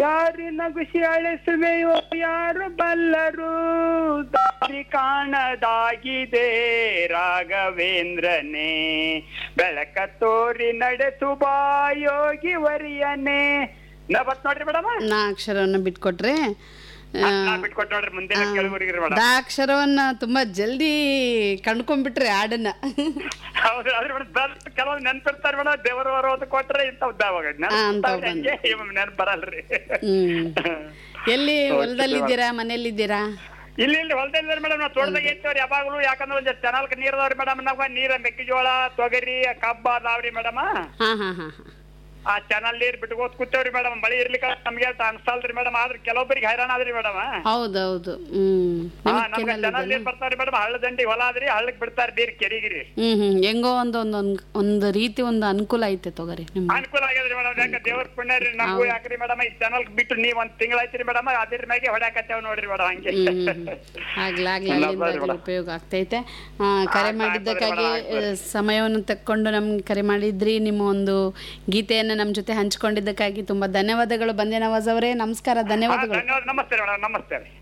ಯಾರಿನ ಖುಷಿ ಅಳಿಸುವೆಯೋ ಯಾರು ಬಲ್ಲರು ದಾರಿ ಕಾಣದಾಗಿದೆ ರಾಘವೇಂದ್ರನೇ ಬೆಳಕ ತೋರಿ ನಡೆಸು ಬಾ ಯೋಗಿ ವರಿಯನೇ ನಾ ಬತ್ ನೋಡ್ರಿ ಮೇಡಮ್ ನಾ ಅಕ್ಷರವನ್ನ ಬಿಟ್ಕೊಟ್ರೆ ಆ, ನಾ ಬಿಟ್ಕೊಟ್ಟು ನೋಡ್ರಿ ಮುಂದಿನ ಕೆಳಗುರಿಗ್ರಿ ಮೇಡಮ್ ದಾ ಅಕ್ಷರವನ್ನ ತುಂಬಾ ಜಲ್ದಿ ಕಂಡ್ಕೊಂಡ್ಬಿಟ್ರೆ ಹಾಡನ್ನ ಹೌದು ಅದ್ರ ಮೇಡಮ್ ಬರ್ ಕೆಲವೊಂದು ನೆನ್ಪಿರ್ತಾರೆ ಮೇಡಮ್ ದೇವರು ಬರೋದು ಕೊಟ್ರೆ ಇಂಥವ್ ಅವಾಗ ಅಂಥವ್ ಬಂದು. ನೆನ್ಪು ಬರಲ್ರಿ ಹ್ಮ್ ಎಲ್ಲಿ ಹೊಲದಲ್ಲಿದ್ದೀರಾ ಮನೆಯಲ್ಲಿದ್ದೀರಾ ಇಲ್ಲಿ ಇಲ್ಲಿ ಹೊಲದಲ್ಲಿ ಮೇಡಮ್ ನಾವು ತೋಟದಾಗ ಇರ್ತೇವ್ರಿ ಯಾವಾಗಲೂ ಯಾಕಂದ್ರೆ ಒಂದ್ ಚಾನಲ್ಕ ನೀರ್ ಅದಾವ್ರಿ ಮೇಡಮ್ ನಾವ ನೀರ ಮೆಕ್ಕೆಜೋಳ ತೊಗರಿ ಕಬ್ಬ ಅದಾವ್ರಿ ಮೇಡಮ್ ಹಾ ಹಾ ಹಾ ಹಾ ಆ ಚಾನಲ್ ನೀರ್ ಬಿಟ್ಕೋತ್ ಕೂತೇವ್ರಿ ಮೇಡಮ್ ಮಳಿ ಇರ್ಲಿಕ್ಕ ನಮ್ಗೆ ಅಷ್ಟ್ ಅನ್ಸಲ್ರಿ ಮೇಡಮ್ ಆದ್ರೆ ಕೆಲವೊಬ್ಬರಿಗೆ ಹೈರಾಣ ಆದ್ರಿ ಮೇಡಮ್ ಹೌದೌದು ಹ್ಮ್ ಹಾ ನಿಮ್ಗ್ ನಮ್ಗೆ ಕೆನಲ್ ಚಾನಲ್ ಇದೆನಾ? ನೀರ್ ಬರ್ತಾವ್ರಿ ಮೇಡಮ್ ಹಳ್ಳ ದಂಡಿ ಹೊಲ ಆದ್ರಿ ಹಳ್ಳಕ್ ಬಿಡ್ತಾರ ನೀರ್ ಕೆರಿಗಿರಿ ಹ್ಮ್ ಹ್ಮ್ ಹೆಂಗೋ ಒಂದು ಒಂದು ಒಂದು ಒಂದು ರೀತಿ ಒಂದು ಅನುಕೂಲ ಐತೆ ತಗೋರಿ ನಿಮ್ಗೆ ಅನುಕೂಲ ಆಗ್ಯದ್ರಿ ಮೇಡಮ್ ಯಾಕ ದೇವ್ರ ಪುಣ್ಯ ರೀ ನಮಗೂ ಯಾಕ್ರಿ ಮೇಡಮ್ ಈ ಚಾನಲ್ ಬಿಟ್ಟು ನೀವ್ ಒಂದ್ ತಿಂಗಳಾಯ್ತ್ರಿ ಮೇಡಮ್ ಅದ್ರ ಮ್ಯಾಗೆ ಹೊಡ್ಯಾಕತ್ತೇವ್ ನೋಡ್ರಿ ಮೇಡಮ್ ಹಂಗೆ ಹ್ಮ್ ಹ್ಮ್ ಆಗ್ಲಿ ಆಗ್ಲಿ ಅಲ್ಲಿಂದ ಅಲ್ಲಿ ಉಪಯೋಗ ಆಗ್ತೈತೆ ಆ, ಕರೆ ಮಾಡಿದ್ದಕ್ಕಾಗಿ ಆ, ಸಮಯವನ್ನು ತಕ್ಕೊಂಡು ನಮ್ಗೆ ಕರೆ ಮಾಡಿದ್ರಿ ನಿಮ್ಮ ಒಂದು ಗೀತೆಯನ್ನು ನಮ್ಮ ಜೊತೆ ಹಂಚ್ಕೊಂಡಿದ್ದಕ್ಕಾಗಿ ತುಂಬಾ ಧನ್ಯವಾದಗಳು ಬಂದೆ ನವಾಜ್ ಅವರೇ ನಮಸ್ಕಾರ ಹಾ, ಧನ್ಯವಾದಗಳು ಧನ್ಯವಾದ ನಮಸ್ತೆ ಮೇಡಮ್ ನಮಸ್ತೆ ರೀ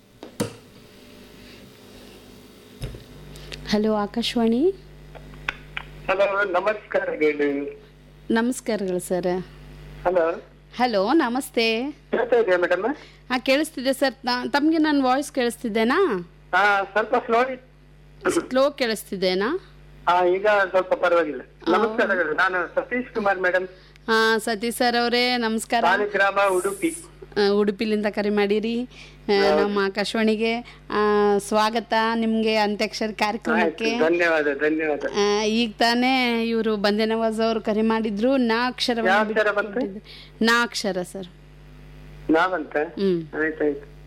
ಹಲೋ ಆಕಾಶವಾಣಿ ಹಲೋ ನಮಸ್ಕಾರಗಳು ನಮಸ್ಕಾರಗಳು ಸರ್ ಹಲೋ ಹಲೋ ನಮಸ್ತೆ ಕೇಳ್ತಾ ಇದೆಯಾ ಮೇಡಮ್ ಹಾ ಕೇಳಿಸ್ತಿದೆ ಸರ್ ತಮಗೆ ನನ್ನ ವಾಯ್ಸ್ ಕೇಳಿಸ್ತಿದ್ದೇನಾ ಹಾ ಸ್ವಲ್ಪ ಸ್ಲೋ ಸ್ಲೋ ಕೇಳಿಸ್ತಿದ್ದೇನಾ ಹಾ ಈಗ ಸ್ವಲ್ಪ ಪರವಾಗಿಲ್ಲ ನಮಸ್ಕಾರಗಳು ನಾನು ಸತೀಶ್ ಕುಮಾರ್ ಮೇಡಮ್ ಹಾ ಸತೀಶ್ ಸರ್ ಅವರೇ ನಮಸ್ಕಾರ ಸಾಲಿಗ್ರಾಮ ಉಡುಪಿ ಆ, ಉಡುಪಿಲಿಂದ ಕರೆ ಮಾಡಿರಿ ಆ, ನಮ್ಮ ಆಕಾಶವಾಣಿಗೆ ಆ, ಸ್ವಾಗತ ನಿಮಗೆ ಅಂತ್ಯಾಕ್ಷರಿ ಕಾರ್ಯಕ್ರಮಕ್ಕೆ ಧನ್ಯವಾದ ಧನ್ಯವಾದ ಆ, ಈಗ ತಾನೇ ಇವರು ಬಂದೆ ನವಾಜ್ ಅವರು ಕರೆ ಮಾಡಿದ್ರು ನಾ ಅಕ್ಷರವನ್ನು ಯಾವ ಅಕ್ಷರ ಬಂತು? ಬಿಟ್ಕೊಂಡಿದ್ರು. ನಾ ಅಕ್ಷರ ಸರ್ ನಾವಂತ ಹ್ಮ್ ಆಯ್ತಾಯ್ತು